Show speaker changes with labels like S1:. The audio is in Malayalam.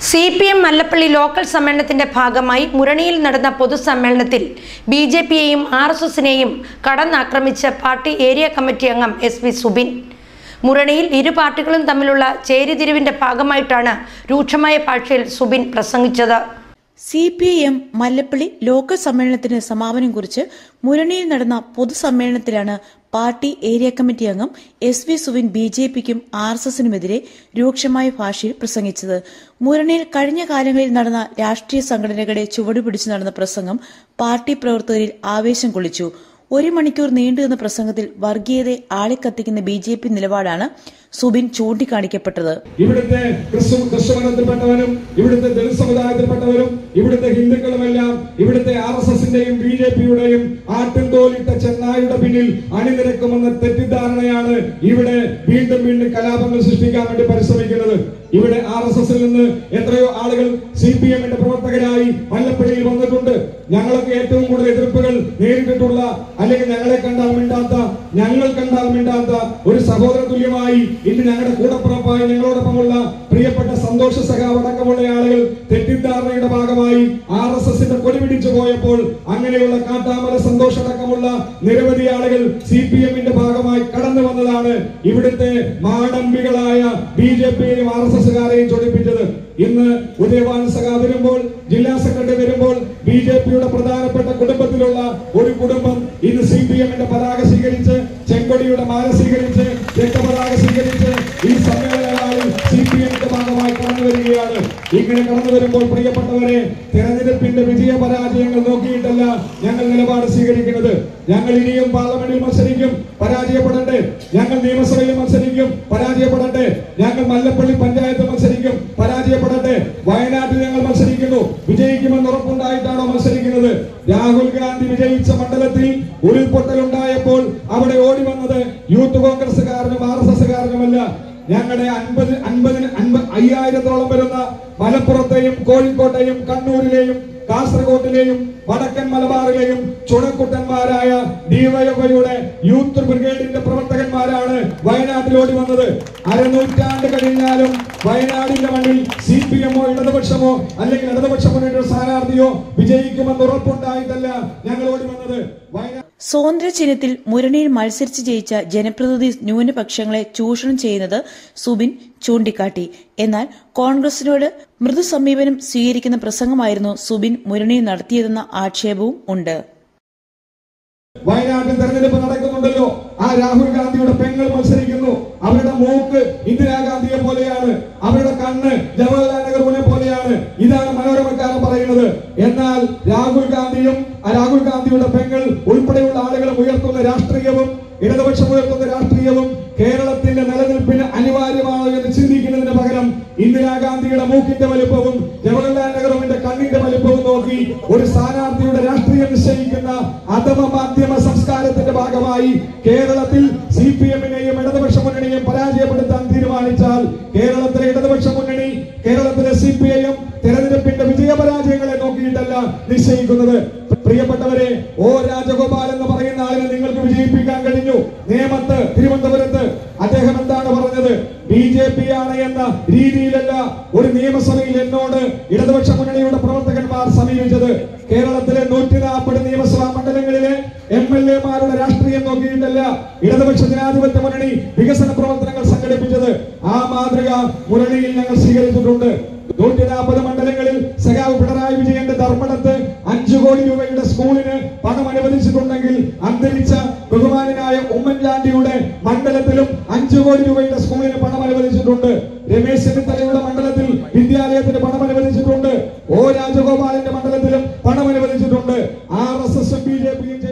S1: C P M Mallappally local സമ്മേളനത്തിന്റെ ഭാഗമായി മുരണിയിൽ നടന്ന പൊതുസമ്മേളനത്തിൽ ബി ജെ പിയെയും ആർ എസ് എസിനെയും കടന്നാക്രമിച്ച പാർട്ടി ഏരിയ കമ്മിറ്റി അംഗം എസ് വി സുബിൻ മുരണിയിൽ ഇരു പാർട്ടികളും തമ്മിലുള്ള ചേരിതിരിവിന്റെ ഭാഗമായിട്ടാണ് രൂക്ഷമായ ഭാഷയിൽ സുബിൻ പ്രസംഗിച്ചത്
S2: C P I M Mallappally local സമ്മേളനത്തിന് സമാപനം കുറിച്ച് മുരണിയിൽ നടന്ന പൊതുസമ്മേളനത്തിലാണ് പാർട്ടി ഏരിയ കമ്മിറ്റി അംഗം S V Suvin B J പിക്കും ആർ എസ് എസിനുമെതിരെ രൂക്ഷമായ ഭാഷയിൽ പ്രസംഗിച്ചത് മുരണിയിൽ കഴിഞ്ഞ കാലങ്ങളിൽ നടന്ന രാഷ്ട്രീയ സംഘടനകളെ ചുവടുപിടിച്ചു നടന്ന പ്രസംഗം പാർട്ടി പ്രവർത്തകരിൽ ആവേശം കൊള്ളിച്ചു ഒരു മണിക്കൂർ നീണ്ടുനിന്ന പ്രസംഗത്തിൽ വർഗീയതയെ ആളിക്കത്തിക്കുന്ന ബി ജെ പി നിലപാടാണ് സുബിൻ ചൂണ്ടിക്കാണിക്കപ്പെട്ടത്
S3: ഇവിടുത്തെ ക്രിസ്തു ക്രിസ്തുമതത്തിൽപ്പെട്ടവരും ഇവിടുത്തെ ദളിത് സമുദായത്തിൽപ്പെട്ടവരും ഇവിടുത്തെ ഹിന്ദുക്കളുമെല്ലാം ഇവിടുത്തെ ആർ എസ് എസിന്റെയും ബി ജെ പിയുടെയും ആട്ടിൻതോലിട്ട ചെന്നായുടെ പിന്നിൽ അണിനിരക്കുമെന്ന തെറ്റിദ്ധാരണയാണ് ഇവിടെ വീണ്ടും വീണ്ടും കലാപങ്ങൾ സൃഷ്ടിക്കാൻ വേണ്ടി പരിശ്രമിക്കുന്നത് ഇവിടെ ആർ എസ് എസിൽ നിന്ന് എത്രയോ ആളുകൾ സി പി എമ്മിന്റെ പ്രവർത്തകരായി മല്ലപ്പള്ളിയിൽ വന്നിട്ടുണ്ട് ഞങ്ങളൊക്കെ ഏറ്റവും കൂടുതൽ എതിർപ്പുകൾ നേരിട്ടിട്ടുള്ള അല്ലെങ്കിൽ ഞങ്ങളെ കണ്ടാൽ മിണ്ടാത്ത ഞങ്ങൾ കണ്ടാൽ മിണ്ടാത്ത ഒരു സഹോദര തുല്യമായി ഇന്ന് ഞങ്ങളുടെ കൂടപ്പുറപ്പായി ഞങ്ങളോടൊപ്പമുള്ള പ്രിയപ്പെട്ട സന്തോഷ സഖാവ് അടക്കമുള്ള ആളുകൾ തെറ്റിദ്ധാരണയുടെ ഭാഗമായി ആർ എസ് എസിന്റെ കൊടി പിടിച്ചു പോയപ്പോൾ അങ്ങനെയുള്ള കാട്ടാമല സന്തോഷമടക്കമുള്ള നിരവധി ആളുകൾ സി പി എമ്മിന്റെ ഭാഗമായി കടന്നു വന്നതാണ് ഇവിടുത്തെ മാടമ്പികളായ ബി ജെ പിയെയും ആർ എസ് എസുകാരെയും ചൊടിപ്പിച്ചത് ഇന്ന് ഉദയവാൻ സഖാ വരുമ്പോൾ ജില്ലാ സെക്രട്ടറി വരുമ്പോൾ ബി ജെ പിയുടെ പ്രധാനപ്പെട്ട കുടുംബത്തിലുള്ള ഒരു കുടുംബം ഇന്ന് സി പി എമ്മിന്റെ പതാക സ്വീകരിച്ച് ചെങ്കൊടിയുടെ മാല സ്വീകരിച്ച് രക്തപതാക സ്വീകരിച്ച് ഈ സമ്മേളനങ്ങളിൽ സി പി എമ്മിന്റെ ഭാഗമായി കടന്നു വരികയാണ് ഇങ്ങനെ കടന്നു വരുമ്പോൾ പ്രിയപ്പെട്ടവരെ തെരഞ്ഞെടുപ്പിന്റെ വിജയ പരാജയങ്ങൾ നോക്കിയിട്ടല്ല ഞങ്ങൾ നിലപാട് സ്വീകരിക്കുന്നത് ഞങ്ങൾ ഇനിയും പാർലമെന്റിൽ മത്സരിക്കും പരാജയപ്പെടട്ടെ ഞങ്ങൾ നിയമസഭയിൽ മത്സരിക്കും പരാജയപ്പെടട്ടെ ഞങ്ങൾ മല്ലപ്പള്ളി പഞ്ചായത്ത് മത്സരിക്കും പരാജയപ്പെടട്ടെ വയനാട്ടിൽ ഞങ്ങൾ മത്സരിക്കുന്നു വിജയിക്കുമെന്ന് ഉറപ്പുണ്ടായിട്ടാണോ മത്സരിക്കുന്നത് രാഹുൽ ഗാന്ധി വിജയിച്ച മണ്ഡലത്തിൽ ഉരുൾപൊട്ടൽ ഉണ്ടായപ്പോൾ അവിടെ ഓടി വന്നത് യൂത്ത് കോൺഗ്രസുകാരനും ആർ എസ് എസുകാരനുമല്ല ഞങ്ങളുടെ അൻപത് അൻപതിന് അൻപത് അയ്യായിരത്തോളം വരുന്ന മലപ്പുറത്തെയും കോഴിക്കോട്ടെയും കണ്ണൂരിലെയും കാസർഗോഡിലെയും വടക്കൻ മലബാറിലെയും ചുണക്കുട്ടന്മാരായ ഡിവൈഎഫ്ഐയുടെ യൂത്ത് ബ്രിഗേഡിന്റെ പ്രവർത്തകന്മാരാണ് വയനാട്ടിൽ ഓടി വന്നത് അരനൂറ്റാണ്ട് കഴിഞ്ഞാലും വയനാടിന്റെ മണ്ണിൽ സി പി എമ്മോ ഇടതുപക്ഷമോ അല്ലെങ്കിൽ ഇടതുപക്ഷ മുന്നണിയുടെ സ്ഥാനാർത്ഥിയോ വിജയിക്കുമെന്ന് ഉറപ്പുണ്ടായിട്ടല്ല ഞങ്ങൾ ഓടി വന്നത് വയനാട്
S2: സ്വതന്ത്ര ചിഹ്നത്തിൽ മുരണിയിൽ മത്സരിച്ച് ജയിച്ച ജനപ്രതിനിധി ന്യൂനപക്ഷങ്ങളെ ചൂഷണം ചെയ്യുന്നത് സുബിൻ ചൂണ്ടിക്കാട്ടി എന്നാൽ കോൺഗ്രസിനോട് മൃദു സമീപനം സ്വീകരിക്കുന്ന പ്രസംഗമായിരുന്നു സുബിൻ മുരണിയിൽ നടത്തിയതെന്ന ആക്ഷേപവും ഉണ്ട്
S3: വയനാട്ടിൽ തെരഞ്ഞെടുപ്പ് നടക്കുന്നുണ്ടല്ലോ ആ രാഹുൽ ഗാന്ധിയുടെ പെങ്ങൾ മത്സരിക്കുന്നു അവരുടെ മൂക്ക് ഇന്ദിരാഗാന്ധിയെ പോലെയാണ് അവരുടെ കണ്ണ് ജവഹർലാൽ നെഹ്റുവിനെ പോലെയാണ് ഇതാണ് മനോരമക്കാരൻ പറയുന്നത് എന്നാൽ രാഹുൽ ഗാന്ധിയും ആ രാഹുൽ ഗാന്ധിയുടെ പെങ്ങൾ ഉൾപ്പെടെയുള്ള ആളുകളും ഉയർത്തുന്ന രാഷ്ട്രീയവും ഇടതുപക്ഷം ഉയർത്തുന്ന രാഷ്ട്രീയവും കേരളത്തിന്റെ നിലനിൽപ്പിന് അനിവാര്യമാണോ എന്ന് ചിന്തിക്കുന്നതിന് പകരം ഇന്ദിരാഗാന്ധിയുടെ മൂക്കിന്റെ വലുപ്പവും ജവഹർലാൽ നെഹ്റുവിന്റെ കണ്ണിന്റെ വലുപ്പവും നോക്കി ഒരു സ്ഥാനാർത്ഥിയുടെ രാഷ്ട്രീയം നിശ്ചയിക്കുന്ന അധമ മാധ്യമ സംസ്കാരത്തിന്റെ ഭാഗമായി കേരളത്തിൽ സി പി എമ്മിനെയും ഇടതുപക്ഷ മുന്നണിയെയും പരാജയപ്പെടുത്താൻ തീരുമാനിച്ചാൽ കേരളത്തിലെ ഇടതുപക്ഷ മുന്നണി കേരളത്തിലെ സി പി ഐ എം തെരഞ്ഞെടുപ്പിന്റെ വിജയപരാജയങ്ങളെ നോക്കിയിട്ടല്ല നിശ്ചയിക്കുന്നത് പ്രിയപ്പെട്ടവരെ ഓ രാജഗോപാൽ എന്ന് പറയുന്ന ആളിനെ നിങ്ങൾക്ക് വിജയിപ്പിക്കാൻ കഴിഞ്ഞു നേമത്ത് തിരുവനന്തപുരത്ത് അദ്ദേഹം എന്താണ് പറഞ്ഞത് ബി ജെ പി ആണ് എന്ന രീതിയിലല്ല ഒരു നിയമസഭയിൽ എന്നോട് ഇടതുപക്ഷ മുന്നണിയുടെ പ്രവർത്തകന്മാർ സമീപിച്ചത് കേരളത്തിലെ നൂറ്റി നാൽപ്പത് നിയമസഭാ മണ്ഡലങ്ങളിലെ എം എൽ എമാരുടെ രാഷ്ട്രീയം നോക്കിയിട്ടല്ല ഇടതുപക്ഷ ജനാധിപത്യ മുന്നണി വികസന പ്രവർത്തനങ്ങൾ സംഘടിപ്പിച്ചത് ആ മാതൃക മുന്നണിയിൽ ഞങ്ങൾ സ്വീകരിച്ചിട്ടുണ്ട് നൂറ്റി നാൽപ്പത് മണ്ഡലങ്ങളിൽ സഖാവ് പിണറായി വിജയന്റെ ധർമ്മടത്ത് അഞ്ചു കോടി രൂപയുടെ സ്കൂളിന് പണം അനുവദിച്ചിട്ടുണ്ടെങ്കിൽ അന്തരിച്ച ബഹുമാനായ ഉമ്മൻചാണ്ടിയുടെ മണ്ഡലത്തിലും അഞ്ചു കോടി രൂപയുടെ സ്കൂളിന് പണം അനുവദിച്ചിട്ടുണ്ട് രമേശ് ചെന്നിത്തലയുടെ മണ്ഡലത്തിൽ വിദ്യാലയത്തിന് പണം അനുവദിച്ചിട്ടുണ്ട് ഒ രാജഗോപാലിന്റെ മണ്ഡലത്തിലും പണം അനുവദിച്ചിട്ടുണ്ട് ആർ എസ് എസും ബി ജെ പിയും